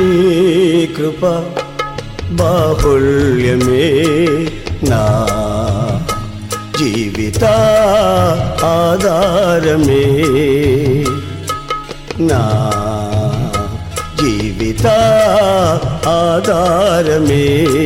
కృప బాహుళ్యమే నా జీవిత ఆధారమే నా జీవిత ఆధారమే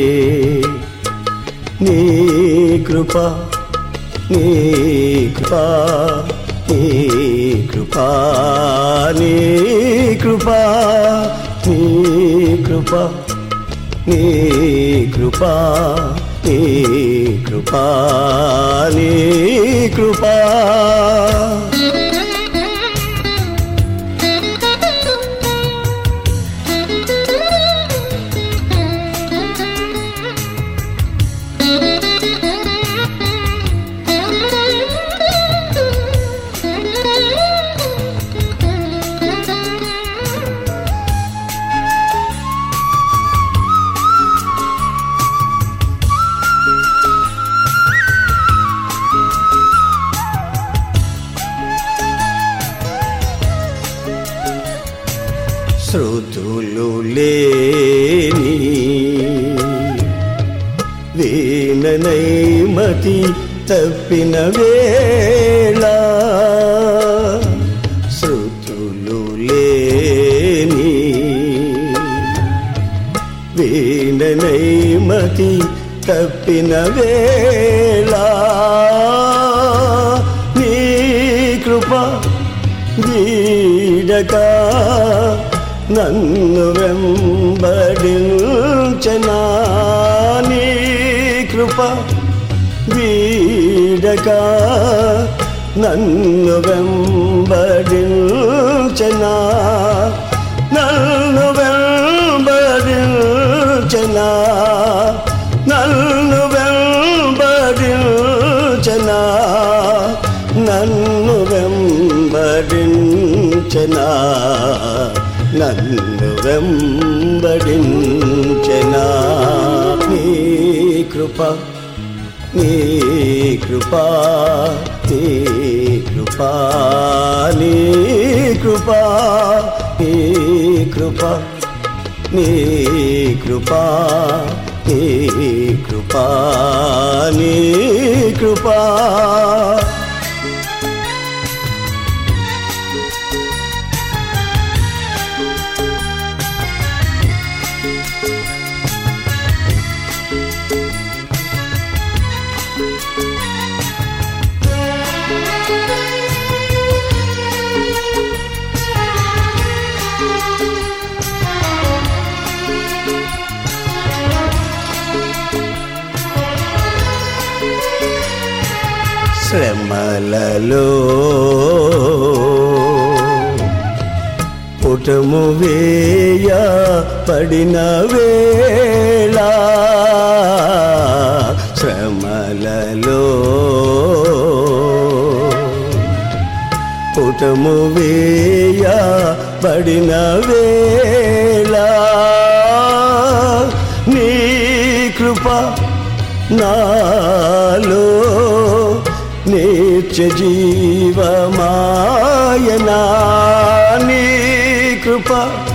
నీ కృప నీ కృప నీ కృప నీ కృప నీ కృప నీ కృప నీ కృప నీ కృప శృతులు లేని వీణనైమతి తప్పిన వేళ శృతులు లేని వీణనైమతి తప్పిన వేళ నీ కృప వీడక నన్ను వెంబడించనా నీ కృప వీడక నన్ను వెంబడించనా నన్ను వెంబడించనా నన్ను వెంబడించనా నన్ను వెంబడించనా నన్ను వెంబడించనా నీ కృప నీ కృప నీ కృప నీ కృప నీ కృప నీ కృప నీ కృప నీ కృప శ్రమలలో పుటము వేయ పడిన వేళ శ్రమలలో పుటము వేయ పడిన వేళ నీ కృప నాలో నిత్య జీవమాయనా నీ కృప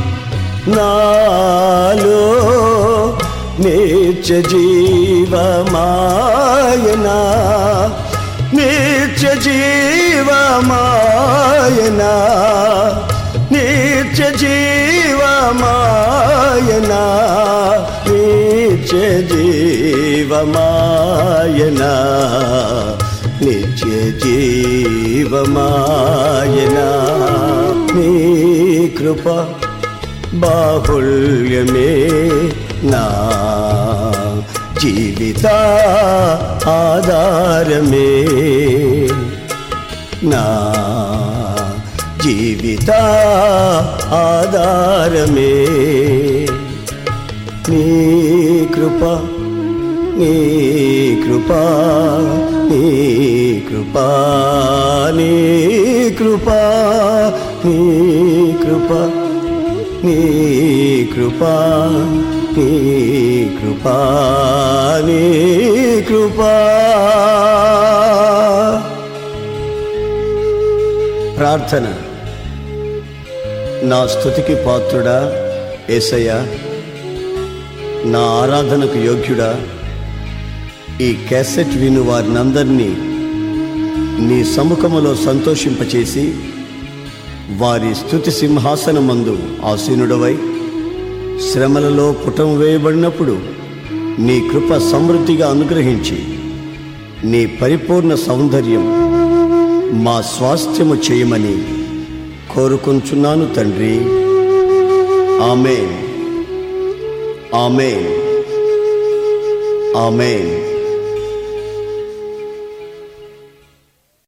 నాలో నిత్య జీవమాయనా నిత్య జీవమాయనా నిత్య జీవమాయనా నిత్య జీవమాయనా నిత్య జీవమాయనా నీ కృప బాహుళ్యమే నా జీవిత ఆధారమే నా జీవిత ఆధారమే నీ కృప నీ కృప నీ కృప నీ కృప నీ కృప నీ కృప నీ కృప నీ కృప ప్రార్థన నా స్థుతికి పాత్రుడా ఏసయ్యా నా ఆరాధనకు యోగ్యుడా ఈ క్యాసెట్ విను వారినందరినీ నీ సముఖములో సంతోషింపచేసి వారి స్థుతి సింహాసనమందు ఆసీనుడవై శ్రమలలో పుటం వేయబడినప్పుడు నీ కృప సమృద్ధిగా అనుగ్రహించి నీ పరిపూర్ణ సౌందర్యం మా స్వాస్థ్యము చేయమని కోరుకుంటున్నాను తండ్రి ఆమెన్ ఆమెన్ ఆమెన్